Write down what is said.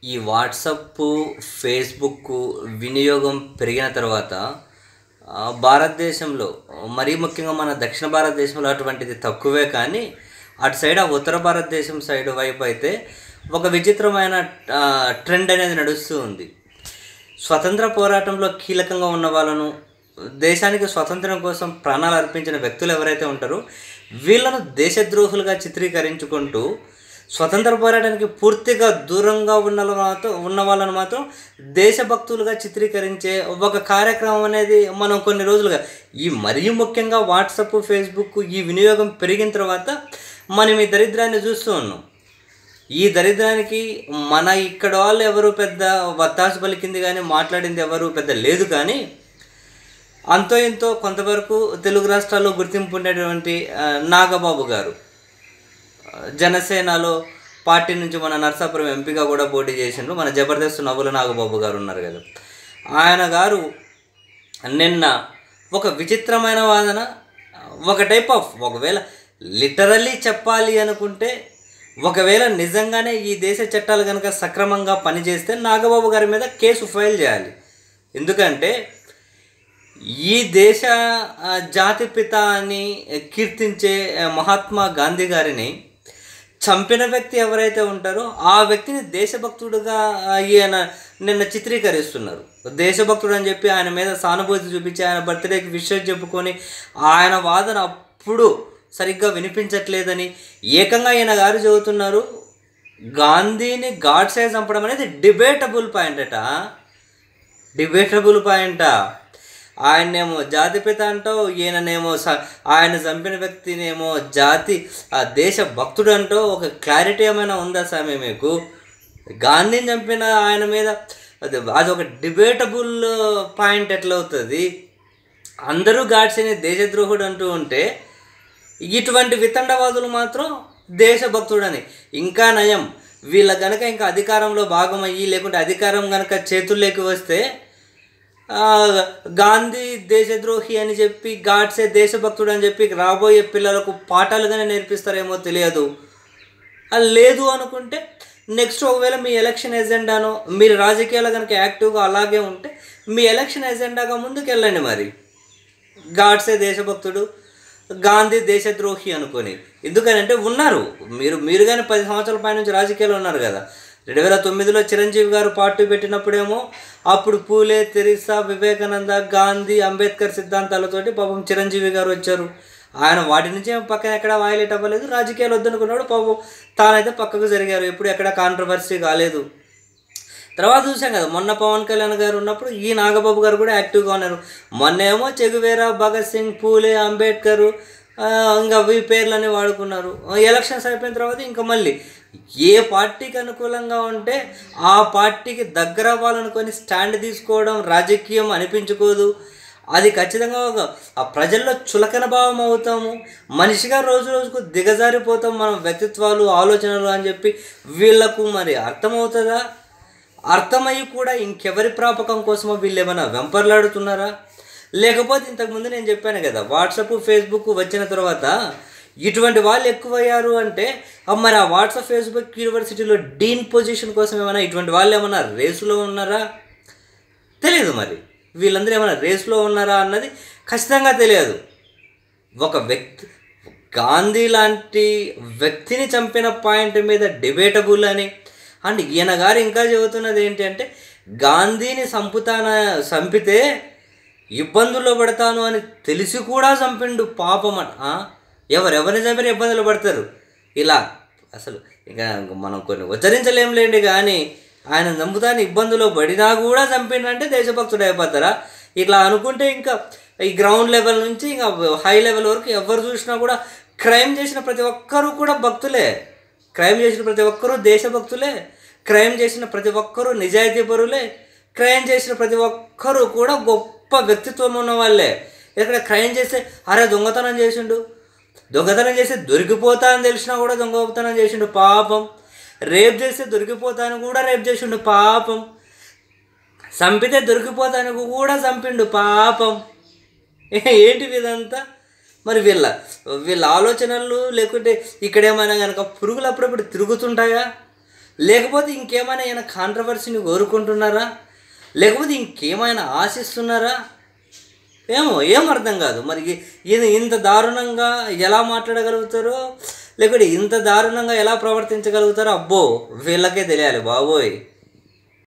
ఈ WhatsApp Facebook వినియోగం పెరిగిన తర్వాత ఆ, భారతదేశంలో మరీ ముఖ్యంగా మన దక్షిణ భారతదేశంలో అటువంటిది తక్కువే కానీ అటు సైడ్ ఆ ఉత్తర భారతదేశం సైడ్ వైపు అయితే ఒక విచిత్రమైన ఆ, ట్రెండ్ అనేది నడుస్తూ ఉంది స్వతంత్ర పోరాటంలో కీలకంగా ఉన్న వాళ్ళను దేశానికి స్వతంత్రం కోసం ప్రాణాలు అర్పించిన వ్యక్తులు ఎవరైతే ఉంటారో వీళ్ళను దేశద్రోహులుగా చిత్రీకరించుకుంటూ స్వతంత్ర పోరాటానికి పూర్తిగా దూరంగా ఉన్న వాళ్ళను మాత్రం ఉన్న వాళ్ళను మాత్రం దేశభక్తులుగా చిత్రీకరించే ఒక కార్యక్రమం అనేది మనం కొన్ని రోజులుగా ఈ మరీ ముఖ్యంగా వాట్సప్ ఫేస్బుక్ ఈ వినియోగం పెరిగిన తర్వాత మనం ఈ దరిద్రాన్ని చూస్తూ ఉన్నాం ఈ దరిద్రానికి మన ఇక్కడ వాళ్ళు ఎవరు పెద్ద వత్తాసు పలికింది కానీ మాట్లాడింది ఎవరు పెద్ద లేదు కానీ అంతో ఇంతో కొంతవరకు తెలుగు రాష్ట్రాల్లో గుర్తింపు ఉండేటువంటి ఆ, నాగబాబు గారు ఆ, జనసేనలో పార్టీ నుంచి మన నర్సాపురం ఎంపీగా కూడా పోటీ చేసిండ్రు మన జబర్దస్త్ నవ్వుల నాగబాబు గారు ఉన్నారు కదా ఆయన గారు నిన్న ఒక విచిత్రమైన వాదన ఒక టైప్ ఆఫ్ ఒకవేళ లిటరల్లీ చెప్పాలి అనుకుంటే ఒకవేళ నిజంగానే ఈ దేశ చట్టాలు కనుక సక్రమంగా పనిచేస్తే నాగబాబు గారి మీద కేసు ఫైల్ చేయాలి ఎందుకంటే ఈ దేశ ఆ, జాతిపిత అని కీర్తించే ఆ, మహాత్మా గాంధీ గారిని చంపిన వ్యక్తి ఎవరైతే ఉంటారో ఆ వ్యక్తిని దేశభక్తుడుగా ఆ, ఈయన నిన్న చిత్రీకరిస్తున్నారు దేశభక్తుడు అని చెప్పి ఆయన మీద సానుభూతి చూపించి ఆయన బర్త్డేకి విషయం చెప్పుకొని ఆయన వాదన అప్పుడు సరిగ్గా వినిపించట్లేదని ఏకంగా ఈయన గారు చెబుతున్నారు గాంధీని గాడ్సే చంపడం అనేది డిబేటబుల్ పాయింట్ అట డిబేటబుల్ పాయింటా ఆయన్నేమో జాతిపిత అంటావు ఈయననేమో స ఆయన చంపిన వ్యక్తినేమో జాతి ఆ దేశ భక్తుడు అంటూ ఒక క్లారిటీ ఏమైనా ఉందా స్వామి మీకు గాంధీని చంపిన ఆయన మీద అది అదొక డిబేటబుల్ పాయింట్ ఎట్లా అవుతుంది అందరూ గాడ్సేని దేశద్రోహుడు అంటూ ఉంటే ఇటువంటి వితండవాదులు మాత్రం దేశభక్తుడని ఇంకా నయం వీళ్ళ గనక ఇంకా అధికారంలో భాగమయ్యి లేకుంటే అధికారం గనక చేతుల్లోకి వస్తే ఆ, గాంధీ దేశద్రోహి అని చెప్పి గాడ్సే దేశభక్తుడు అని చెప్పి రాబోయే పిల్లలకు పాఠాలుగానే నేర్పిస్తారేమో తెలియదు అది లేదు అనుకుంటే నెక్స్ట్ ఒకవేళ మీ ఎలక్షన్ ఎజెండాను మీరు రాజకీయాలు కనుక యాక్టివ్గా అలాగే ఉంటే మీ ఎలక్షన్ ఎజెండాగా ముందుకు వెళ్ళండి మరి గాడ్సే దేశభక్తుడు గాంధీ దేశద్రోహి అనుకొని ఎందుకనంటే ఉన్నారు మీరు మీరు కానీ పది సంవత్సరాల పై నుంచి రాజకీయాలు ఉన్నారు కదా రెండు వేల తొమ్మిదిలో చిరంజీవి గారు పార్టీ పెట్టినప్పుడేమో అప్పుడు పూలే తెరిసా వివేకానంద గాంధీ అంబేద్కర్ సిద్ధాంతాలతోటి పాపం చిరంజీవి గారు వచ్చారు ఆయన వాటి నుంచి ఏం పక్కన ఎక్కడ వాయిలేట్ అవ్వలేదు రాజకీయాలు వద్దనుకున్నాడు పాపం తానైతే పక్కకు జరిగారు ఎప్పుడు ఎక్కడ కాంట్రవర్సీ కాలేదు తర్వాత చూసాం కదా మొన్న పవన్ కళ్యాణ్ గారు ఉన్నప్పుడు ఈ నాగబాబు గారు కూడా యాక్టివ్గా ఉన్నారు మొన్నేమో చెగువేరా భగత్ సింగ్ పూలే అంబేద్కర్ ఆ, ఇంకా ఈ పేర్లన్నీ వాడుకున్నారు ఎలక్షన్స్ అయిపోయిన తర్వాత ఇంకా మళ్ళీ ఏ పార్టీకి అనుకూలంగా ఉంటే ఆ పార్టీకి దగ్గర అవ్వాలనుకొని స్టాండ్ తీసుకోవడం రాజకీయం అనిపించుకోదు అది ఖచ్చితంగా ఒక ఆ ప్రజల్లో చులకన భావం అవుతాము మనిషిగా రోజు రోజుకు దిగజారిపోతాం మనం వ్యక్తిత్వాలు ఆలోచనలు అని చెప్పి వీళ్ళకు మరి అర్థమవుతుందా అర్థమయ్యి కూడా ఇంకెవరి ప్రాపకం కోసమో వీళ్ళు ఏమైనా వెంపర్లాడుతున్నారా లేకపోతే ఇంతకుముందు నేను చెప్పాను కదా వాట్సాప్ ఫేస్బుక్ వచ్చిన తర్వాత ఇటువంటి వాళ్ళు ఎక్కువయ్యారు అంటే ఆ మరి ఆ వాట్సాప్ ఫేస్బుక్ యూనివర్సిటీలో డీన్ పొజిషన్ కోసం ఏమైనా ఇటువంటి వాళ్ళు ఏమైనా రేసులో ఉన్నారా తెలియదు మరి వీళ్ళందరూ ఏమైనా రేస్లో ఉన్నారా అన్నది ఖచ్చితంగా తెలియదు ఒక వ్యక్తి గాంధీ లాంటి వ్యక్తిని చంపిన పాయింట్ మీద డిబేటబుల్ అని అండ్ ఈయన గారు ఇంకా చెబుతున్నది ఏంటి అంటే గాంధీని చంపుతాన చంపితే ఇబ్బందుల్లో పడతాను అని తెలిసి కూడా చంపిండు పాపం అట ఆ? ఎవరెవరిని చంపిన ఇబ్బందులు పడతారు ఇలా అసలు ఇంకా మనం కొన్ని ఉచ్చరించలేంలేండి కానీ ఆయన చంపుతాను ఇబ్బందులో పడినా కూడా చంపిండంటే దేశభక్తుడు అయిపోతారా ఇట్లా అనుకుంటే ఇంకా ఈ గ్రౌండ్ లెవెల్ నుంచి ఇంకా హై లెవెల్ వరకు ఎవరు చూసినా కూడా క్రైమ్ చేసిన ప్రతి ఒక్కరూ కూడా భక్తులే క్రైమ్ చేసిన ప్రతి ఒక్కరూ దేశభక్తులే క్రైమ్ చేసిన ప్రతి ఒక్కరూ నిజాయితీ పరులే క్రైమ్ చేసిన ప్రతి ఒక్కరూ కూడా గొప్ప వ్యక్తిత్వం ఉన్న వాళ్ళే ఇక్కడ క్రైమ్ చేస్తే అరే దొంగతనం చేసిండు దొంగతనం చేస్తే దొరికిపోతా అని తెలిసినా కూడా దొంగతనం చేసిండు పాపం రేప్ చేస్తే దొరికిపోతాను కూడా రేప్ చేసిండు పాపం చంపితే దొరికిపోతాను కూడా చంపిండు పాపం ఏ- ఏంటి ఇదంతా మరి వీళ్ళ వీళ్ళ ఆలోచనలు లేకుంటే ఇక్కడ ఏమైనా కనుక పురుగులు అప్పుడప్పుడు తిరుగుతుంటాయా లేకపోతే ఇంకేమైనా ఈయన కాంట్రవర్సీని కోరుకుంటున్నారా లేకపోతే ఇంకేమైనా ఆశిస్తున్నారా ఏమో ఏం అర్థం కాదు మరి ఈయన ఇంత దారుణంగా ఎలా మాట్లాడగలుగుతారో లేకపోతే ఇంత దారుణంగా ఎలా ప్రవర్తించగలుగుతారో అబ్బో వీళ్ళకే తెలియాలి బాబోయ్